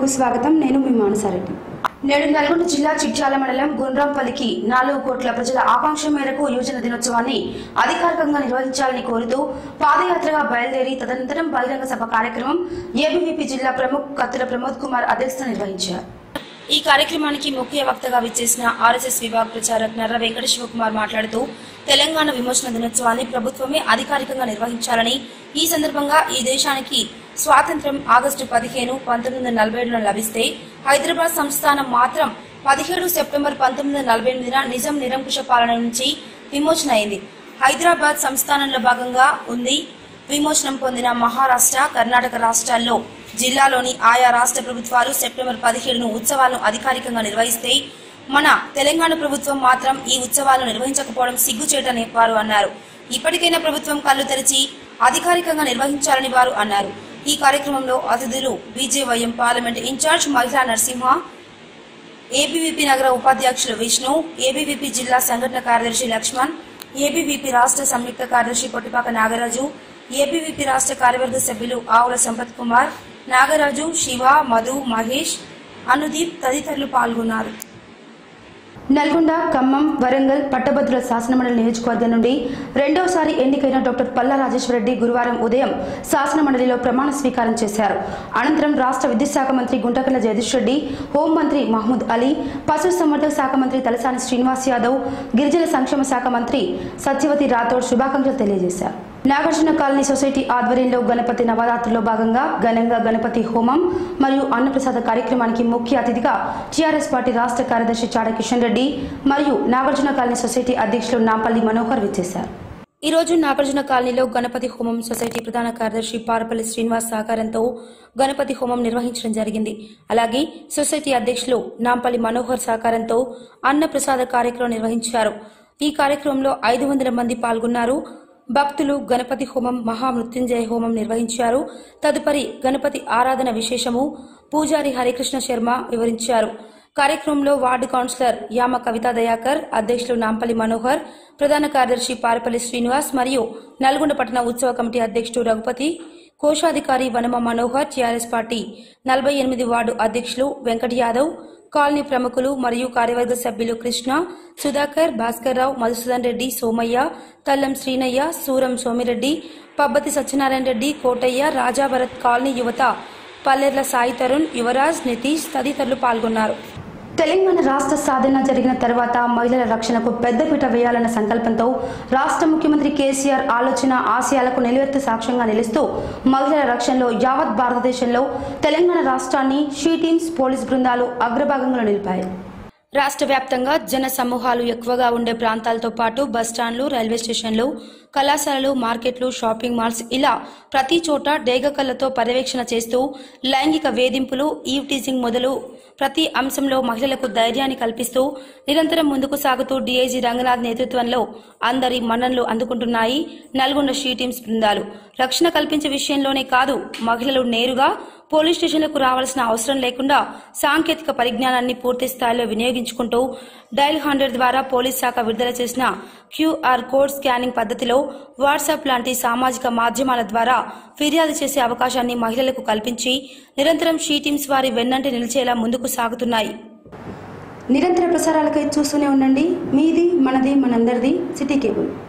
స్వాగతం నేను మీ మానసారెడ్డి నేడు నల్గొండ జిల్లా చిట్యాల మండలం గుండ్రంపల్లికి నాలుగు కోట్ల ప్రజల ఆకాంక్ష మేరకు యువజన దినోత్సవాన్ని అధికారికంగా నిర్వహించాలని కోరుతూ పాదయాత్రగా బయలుదేరి తదనంతరం బహిరంగ సభ కార్యక్రమం ఏబీవీపీ జిల్లా ప్రముఖ్ కత్తుల ప్రమోద్ కుమార్ అధ్యక్షత నిర్వహించారు ఈ కార్యక్రమానికి ముఖ్య వక్తగా విచ్చేసిన ఆర్ఎస్ఎస్ విభాగ ప్రచారక్ నర్ర వెంకట శివకుమార్ మాట్లాడుతూ తెలంగాణ విమోచన దినోత్సవాన్ని ప్రభుత్వమే అధికారికంగా నిర్వహించాలని ఈ సందర్భంగా ఈ దేశానికి స్వాతంత్ర్యం ఆగస్టు పదిహేను పంతొమ్మిది వందల నలభై ఏడున లభిస్తే హైదరాబాద్ సంస్థానం మాత్రం పదిహేడు సెప్టెంబర్ పంతొమ్మిది వందల నలభై ఎనిమిదిన నిజాం నిరంకుశ పాలన నుంచి విమోచన అయింది హైదరాబాద్ సంస్థానంలో భాగంగా ఉంది విమోచనం పొందిన మహారాష్ట్ర కర్ణాటక రాష్ట్రాల్లో జిల్లాలోని ఆయా రాష్ట్ర ప్రభుత్వాలు సెప్టెంబర్ పదిహేడును ఉత్సవాలను అధికారికంగా నిర్వహిస్తే మన తెలంగాణ ప్రభుత్వం మాత్రం ఈ ఉత్సవాలను నిర్వహించకపోవడం సిగ్గుచేటని వారు అన్నారు ఇప్పటికైనా ప్రభుత్వం కళ్ళు తెరిచి అధికారికంగా నిర్వహించాలని వారు అన్నారు ఈ కార్యక్రమంలో అతిథులు బీజేవైఎం పార్లమెంట్ ఇన్ఛార్జ్ మహిళా నరసింహ ఏబీవీపీ నగర ఉపాధ్యక్షులు విష్ణు ఏబీవీపీ జిల్లా సంఘటన కార్యదర్శి లక్ష్మణ్ ఏబీవీపీ రాష్ట్ర సంయుక్త కార్యదర్శి పొట్టిపాక నాగరాజు ఏబీవీపీ రాష్ట్ర కార్యవర్గ సభ్యులు ఆవుల సంపత్ కుమార్ నాగరాజు శివ మధు మహేష్ అనుదీప్ తదితరులు పాల్గొన్నారు నల్గొండ ఖమ్మం వరంగల్ పట్టభద్రుల శాసనమండలి నియోజకవర్గం నుండి రెండవసారి ఎన్నికైన డాక్టర్ పల్లా రాజేశ్వరరెడ్డి గురువారం ఉదయం శాసనమండలిలో ప్రమాణ స్వీకారం చేశారు అనంతరం రాష్ట్ర విద్యుత్ శాఖ మంత్రి గుంటకల్ల జగదీష్ రెడ్డి హోంమంత్రి మహమూద్ అలీ పశుసంవర్ధక శాఖ మంత్రి తలసాని శ్రీనివాస్ యాదవ్ గిరిజన సంక్షేమ శాఖ మంత్రి సత్యవతి రాథోడ్ శుభాకాంక్షలు తెలియజేశారు నాగార్జున కాలనీ సొసైటీ ఆధ్వర్యంలో గణపతి నవరాత్రిలో భాగంగా ఘనంగా గణపతి హోమం మరియు అన్నప్రసాద కార్యక్రమానికి ముఖ్య అతిథిగా టీఆర్ఎస్ పార్టీ రాష్ట్ర కార్యదర్శి చాడ కిషన్ రెడ్డి మరియు నాగార్జున కాలనీ సొసైటీ అధ్యక్షులు నాంపల్లి మనోహర్ విచ్చేశారు ఈ రోజు నాగార్జున కాలనీలో గణపతి హోమం సొసైటీ ప్రధాన కార్యదర్శి పారపల్లి శ్రీనివాస్ సహకారంతో గణపతి హోమం నిర్వహించడం జరిగింది అలాగే సొసైటీ అధ్యక్షులు నాంపల్లి మనోహర్ సహకారంతో అన్న ప్రసాద కార్యక్రమం నిర్వహించారు ఈ కార్యక్రమంలో ఐదు వందల మంది పాల్గొన్నారు భక్తులు గణపతి హోమం మహామృత్యుంజయ హోమం నిర్వహించారు తదుపరి గణపతి ఆరాధన విశేషము పూజారి హరికృష్ణ శర్మ వివరించారు కార్యక్రమంలో వార్డు కౌన్సిలర్ యామ కవితా దయాకర్ అధ్యక్షులు నాంపల్లి మనోహర్ ప్రధాన కార్యదర్శి పారపల్లి శ్రీనివాస్ మరియు నల్గొండ పట్టణ ఉత్సవ కమిటీ అధ్యక్షుడు రఘుపతి కోశాధికారి వనమ మనోహర్ టీఆర్ఎస్ పార్టీ నలభై ఎనిమిది వార్డు అధ్యక్షులు వెంకట్ యాదవ్ కాలనీ ప్రముఖులు మరియు కార్యవర్గ సభ్యులు కృష్ణ సుధాకర్ భాస్కర్ రావు మధుసూదన్ రెడ్డి సోమయ్య తల్లం శ్రీనయ్య సూరం సోమిరెడ్డి పబ్బతి సత్యనారాయణ రెడ్డి కోటయ్య రాజాభరత్ కాలనీ యువత పల్లెర్ల సాయి తరుణ్ యువరాజ్ నితీష్ తదితరులు పాల్గొన్నారు తెలంగాణ రాష్ట్ర సాధన జరిగిన తర్వాత మహిళల రక్షణకు పెద్దపీట వేయాలన్న సంకల్పంతో రాష్ట్ర ముఖ్యమంత్రి కేసీఆర్ ఆలోచన ఆశయాలకు నిలువెత్తు సాక్ష్యంగా నిలుస్తూ మహిళల రక్షణలో యావత్ భారతదేశంలో తెలంగాణ రాష్ట్రాన్ని షీ టీమ్స్ పోలీస్ బృందాలు అగ్రభాగంలో నిలిపాయి రాష్ట్ర వ్యాప్తంగా జన సమూహాలు ఎక్కువగా ఉండే ప్రాంతాలతో పాటు బస్టాండ్లు రైల్వే స్టేషన్లు కళాశాలలు మార్కెట్లు షాపింగ్ మాల్స్ ఇలా ప్రతి చోట డేగ కళ్ళతో పర్యవేక్షణ చేస్తూ లైంగిక వేధింపులు ఈవ్ టీజింగ్ మొదలు ప్రతి అంశంలో మహిళలకు ధైర్యాన్ని కల్పిస్తూ నిరంతరం ముందుకు సాగుతూ డీఐజీ రంగనాథ్ నేతృత్వంలో అందరి మన్ననలు అందుకుంటున్నాయి నల్గొండ షీ టీమ్స్ బృందాలు రక్షణ కల్పించే విషయంలోనే కాదు మహిళలు నేరుగా పోలీస్ స్టేషన్లకు రావాల్సిన అవసరం లేకుండా సాంకేతిక పరిజ్ఞానాన్ని పూర్తి స్థాయిలో వినియోగించుకుంటూ డైల్ హండ్రెడ్ ద్వారా పోలీస్ శాఖ విడుదల చేసిన క్యూఆర్ కోడ్ స్కానింగ్ పద్ధతిలో వాట్సాప్ లాంటి సామాజిక మాధ్యమాల ద్వారా ఫిర్యాదు చేసే అవకాశాన్ని మహిళలకు కల్పించి నిరంతరం షీ టీమ్స్ వారి వెన్నంటి నిలిచేలా ముందుకు సాగుతున్నాయి నిరంతర ప్రసారాలకై చూస్తూనే ఉండండి మీది మనది మనందరిది సిటీ కేబుల్